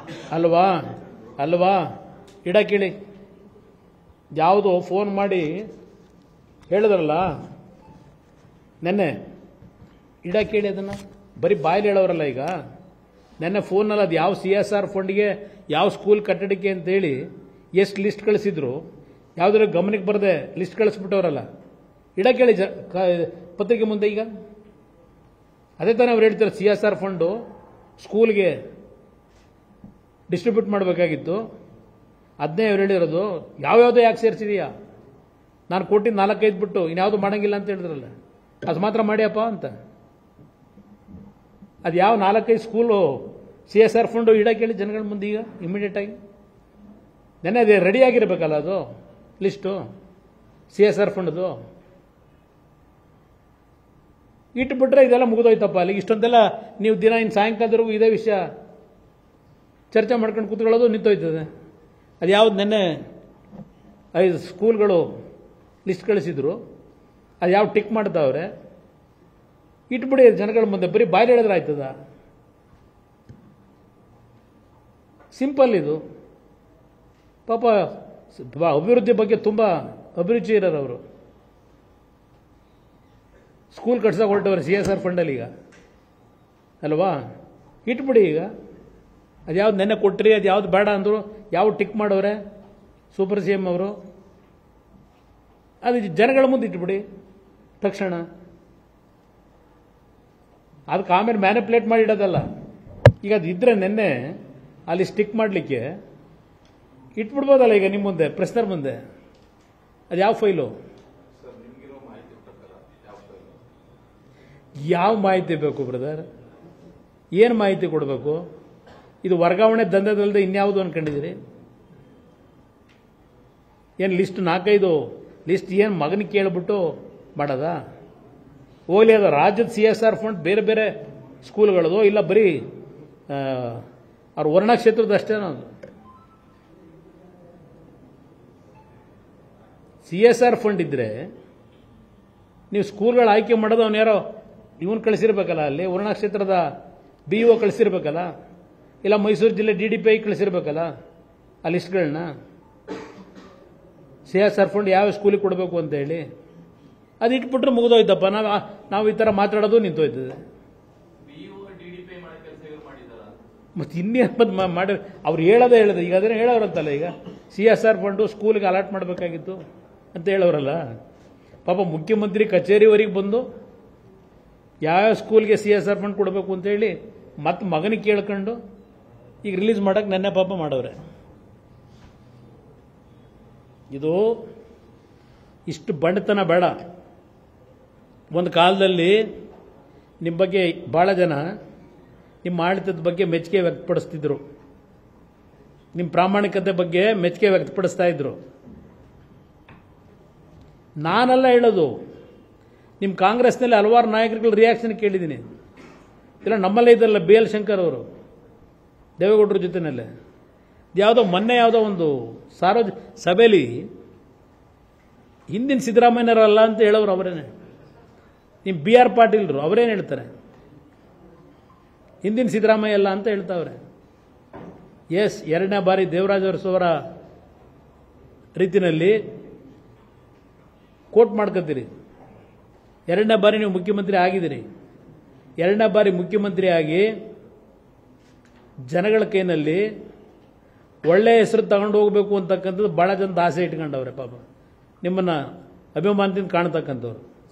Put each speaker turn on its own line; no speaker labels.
ಅಲ್ವಾ ಅಲ್ವಾ ಇಡ ಕೇಳಿ ಯಾವುದೋ ಫೋನ್ ಮಾಡಿ ಹೇಳಿದ್ರಲ್ಲ ನೆನ್ನೆ ಇಡ ಕೇಳಿ ಅದನ್ನು ಬರೀ ಬಾಯಲ್ಲಿ ಹೇಳೋರಲ್ಲ ಈಗ ನೆನ್ನೆ ಫೋನಲ್ಲಿ ಅದು ಯಾವ ಸಿ ಎಸ್ ಆರ್ ಫಂಡ್ಗೆ ಯಾವ ಸ್ಕೂಲ್ ಕಟ್ಟಡಕ್ಕೆ ಅಂತೇಳಿ ಎಷ್ಟು ಲಿಸ್ಟ್ ಕಳಿಸಿದ್ರು ಯಾವುದ್ರ ಗಮನಕ್ಕೆ ಬರದೆ ಲಿಸ್ಟ್ ಕಳಿಸ್ಬಿಟ್ಟವರಲ್ಲ ಇಡ ಕೇಳಿ ಜ ಕ- ಪತ್ರಿಕೆ ಮುಂದೆ ಈಗ ಅದೇ ತಾನೇ ಅವ್ರು ಹೇಳ್ತಾರೆ ಸಿ ಎಸ್ ಆರ್ ಫಂಡು ಸ್ಕೂಲ್ಗೆ ಡಿಸ್ಟ್ರಿಬ್ಯೂಟ್ ಮಾಡಬೇಕಾಗಿತ್ತು ಅದನ್ನೇ ಅವ್ರು ಹೇಳಿರೋದು ಯಾವ್ಯಾವುದೋ ಯಾಕೆ ಸೇರಿಸಿದೀಯಾ ನಾನು ಕೊಟ್ಟಿದ್ದು ನಾಲ್ಕೈದು ಬಿಟ್ಟು ಇನ್ಯಾವುದು ಮಾಡಂಗಿಲ್ಲ ಅಂತ ಹೇಳಿದ್ರಲ್ಲ ಅದು ಮಾತ್ರ ಮಾಡ್ಯಪ್ಪ ಅಂತ ಅದು ಯಾವ ನಾಲ್ಕೈದು school C S R fund ಇಡಕ್ಕೆ ಹೇಳಿ ಜನಗಳ ಮುಂದೆ ಈಗ ಇಮಿಡಿಯೇಟ್ ಆಗಿ ನೆನ್ನೆ ಅದೇ ರೆಡಿ ಆಗಿರ್ಬೇಕಲ್ಲ ಅದು ಲಿಸ್ಟು ಸಿ ಎಸ್ ಆರ್ ಫಂಡ್ದು ಇಟ್ಬಿಟ್ರೆ ಇದೆಲ್ಲ ಮುಗಿದೋಯ್ತಪ್ಪ ಅಲ್ಲಿಗೆ ಇಷ್ಟೊಂದೆಲ್ಲ ನೀವು ದಿನ ಇನ್ನು ಸಾಯಂಕಾಲದವರೆಗೂ ಇದೇ ವಿಷಯ ಚರ್ಚೆ ಮಾಡ್ಕೊಂಡು ಕೂತ್ಕೊಳ್ಳೋದು ನಿಂತೋಯ್ತದೆ ಅದು ಯಾವ್ದು ನೆನ್ನೆ ಐದು ಸ್ಕೂಲ್ಗಳು ಲಿಸ್ಟ್ ಕಳಿಸಿದ್ರು ಅದು ಯಾವ ಟಿಕ್ ಮಾಡ್ತಾವ್ರೆ ಇಟ್ಬಿಡಿ ಜನಗಳ ಮುಂದೆ ಬರೀ ಬಾಯಲ್ಲಿ ಹೇಳಿದ್ರೆ ಆಯ್ತದ ಸಿಂಪಲ್ ಇದು ಪಾಪ ಬ- ಅಭಿವೃದ್ಧಿ ಬಗ್ಗೆ ತುಂಬ ಅಭಿರುಚಿ ಇರೋರು ಅವರು ಸ್ಕೂಲ್ ಕಟ್ಸಕ್ಕೆ ಹೊರಟವ್ರೆ ಸಿ ಎಸ್ ಆರ್ ಫಂಡಲ್ಲಿ ಈಗ ಅಲ್ವಾ ಇಟ್ಬಿಡಿ ಈಗ ಅದು ಯಾವ್ದು ನೆನ್ನೆ ಕೊಟ್ರಿ ಅದು ಯಾವ್ದು ಬೇಡ ಅಂದರು ಯಾವ ಟಿಕ್ ಮಾಡೋರೆ ಸೂಪರ್ ಸಿ ಎಮ್ ಅವರು ಅದು ಜನಗಳ ಮುಂದೆ ಇಟ್ಬಿಡಿ ತಕ್ಷಣ ಅದಕ್ಕೆ ಆಮೇಲೆ ಮ್ಯಾನಿಪ್ಯುಲೇಟ್ ಮಾಡಿ ಇಡೋದಲ್ಲ ಈಗ ಅದು ಇದ್ರೆ ನೆನ್ನೆ ಅಲ್ಲಿ ಸ್ಟಿಕ್ ಮಾಡಲಿಕ್ಕೆ ಇಟ್ಬಿಡ್ಬೋದಲ್ಲ ಈಗ ನಿಮ್ಮ ಮುಂದೆ ಪ್ರೆಸ್ನರ್ ಮುಂದೆ ಅದು ಯಾವ ಫೈಲು ಯಾವ ಮಾಹಿತಿ ಬೇಕು ಬ್ರದರ್ ಏನು ಮಾಹಿತಿ ಕೊಡಬೇಕು ಇದು ವರ್ಗಾವಣೆ ದಂಧದಲ್ಲದೆ ಇನ್ಯಾವುದು ಅನ್ಕೊಂಡಿದ್ದೀರಿ ಏನು ಲಿಸ್ಟ್ ನಾಲ್ಕೈದು ಲಿಸ್ಟ್ ಏನು ಮಗನಿಗೆ ಕೇಳ್ಬಿಟ್ಟು ಮಾಡೋದಾ ಹೋಗ್ಲಿ ಅದು ರಾಜ್ಯದ ಸಿ ಎಸ್ ಆರ್ ಫಂಡ್ ಬೇರೆ ಬೇರೆ ಸ್ಕೂಲ್ಗಳದು ಇಲ್ಲ ಬರೀ ಆ, ಅವ್ರ ವರ್ಣ ಕ್ಷೇತ್ರದ ಅಷ್ಟೇನೋ ಅದು ಸಿ ಎಸ್ ಆರ್ ಫಂಡ್ ಇದ್ರೆ ನೀವು ಸ್ಕೂಲ್ಗಳು ಆಯ್ಕೆ ಮಾಡೋದು ಅವ್ನು ಯಾರೋ ಇವನು ಕಳಿಸಿರ್ಬೇಕಲ್ಲ ಅಲ್ಲಿ ವರ್ಣ ಕ್ಷೇತ್ರದ ಬಿ ಒ ಕಳಿಸಿರ್ಬೇಕಲ್ಲ ಇಲ್ಲ ಮೈಸೂರು ಜಿಲ್ಲೆ ಡಿ ಡಿ ಪಿ ಐ ಕಳಿಸಿರ್ಬೇಕಲ್ಲ ಆ ಲಿಸ್ಟ್ಗಳನ್ನ ಸಿ ಎಸ್ ಆರ್ ಫಂಡ್ ಯಾವ ಸ್ಕೂಲಿಗೆ ಕೊಡಬೇಕು ಅಂತ ಹೇಳಿ ಅದು ಇಟ್ಬಿಟ್ರೆ ಮುಗಿದೋಯ್ತಪ್ಪ ನಾವು ನಾವು ಈ ಥರ ಮಾತಾಡೋದು ನಿಂತೋಯ್ತದೆ ಮತ್ತೆ ಇನ್ನೇನು ಮತ್ತೆ ಮಾ- ಮಾಡಿ ಅವ್ರು ಹೇಳೋದೇ ಹೇಳೋದು ಈಗ ಅದನ್ನೇ ಹೇಳೋರಂತಲ್ಲ ಈಗ ಸಿ ಎಸ್ ಆರ್ ಫಂಡು ಸ್ಕೂಲ್ಗೆ ಅಲಾಟ್ ಮಾಡಬೇಕಾಗಿತ್ತು ಅಂತ ಹೇಳೋರಲ್ಲ ಪಾಪ ಮುಖ್ಯಮಂತ್ರಿ ಕಚೇರಿವರೆಗೆ ಬಂದು ಯಾವ ಸ್ಕೂಲ್ಗೆ ಸಿ ಎಸ್ ಆರ್ ಫಂಡ್ ಕೊಡಬೇಕು ಅಂತ ಹೇಳಿ ಮತ್ತೆ ಮಗನಿಗೆ ಕೇಳ್ಕೊಂಡು ಈಗ ರಿಲೀಸ್ ಮಾಡಕ್ಕೆ ನೆನ್ನೆ ಪಾಪ ಮಾಡವ್ರೆ ಇದು ಇಷ್ಟು ಬಂಡತನ ಬೇಡ ಒಂದು ಕಾಲದಲ್ಲಿ ನಿಮ್ಮ ಬಗ್ಗೆ ಭಾಳ ಜನ ನಿಮ್ಮ ಆಡಳಿತದ ಬಗ್ಗೆ ಮೆಚ್ಚುಗೆ ವ್ಯಕ್ತಪಡಿಸ್ತಿದ್ರು ನಿಮ್ಮ ಪ್ರಾಮಾಣಿಕತೆ ಬಗ್ಗೆ ಮೆಚ್ಚುಗೆ ವ್ಯಕ್ತಪಡಿಸ್ತಾ ಇದ್ರು ನಾನೆಲ್ಲ ಹೇಳೋದು ನಿಮ್ಮ ಕಾಂಗ್ರೆಸ್ನಲ್ಲಿ ಹಲವಾರು ನಾಯಕರುಗಳ ರಿಯಾಕ್ಷನ್ ಕೇಳಿದ್ದೀನಿ ಇಲ್ಲ ನಮ್ಮಲ್ಲೇ ಇದ್ದಲ್ಲ ಬಿ ಎಲ್ ಶಂಕರ್ ಅವರು ದೇವೇಗೌಡರ ಜೊತೆನಲ್ಲೇ ಯಾವುದೋ ಮೊನ್ನೆ ಯಾವುದೋ ಒಂದು ಸಾರ್ವಜ ಸಭೆಯಲ್ಲಿ ಹಿಂದಿನ ಸಿದ್ದರಾಮಯ್ಯರಲ್ಲ ಅಂತ ಹೇಳೋರು ಅವರೇನೆ ನಿಮ್ಮ ಬಿ ಆರ್ ಪಾಟೀಲ್ರು ಅವರೇನು ಹೇಳ್ತಾರೆ ಹಿಂದಿನ ಸಿದ್ದರಾಮಯ್ಯ ಅಲ್ಲ ಅಂತ ಹೇಳ್ತಾವ್ರೆ ಎಸ್ ಎರಡನೇ ಬಾರಿ ದೇವರಾಜ ಅರಸು ಅವರ ರೀತಿನಲ್ಲಿ ಕೋಟ್ ಮಾಡ್ಕೊತೀರಿ ಎರಡನೇ ಬಾರಿ ನೀವು ಮುಖ್ಯಮಂತ್ರಿ ಆಗಿದ್ದೀರಿ ಎರಡನೇ ಬಾರಿ ಮುಖ್ಯಮಂತ್ರಿ ಆಗಿ ಜನಗಳ ಕೈನಲ್ಲಿ ಒಳ್ಳೆ ಹೆಸರು ತಗೊಂಡು ಹೋಗಬೇಕು ಅಂತಕ್ಕಂಥದ್ದು ಭಾಳ ಜನದ ಆಸೆ ಇಟ್ಕೊಂಡವ್ರೆ ಪಾಪ ನಿಮ್ಮನ್ನು ಅಭಿಮಾನದಿಂದ ಕಾಣ್ತಕ್ಕಂಥವ್ರು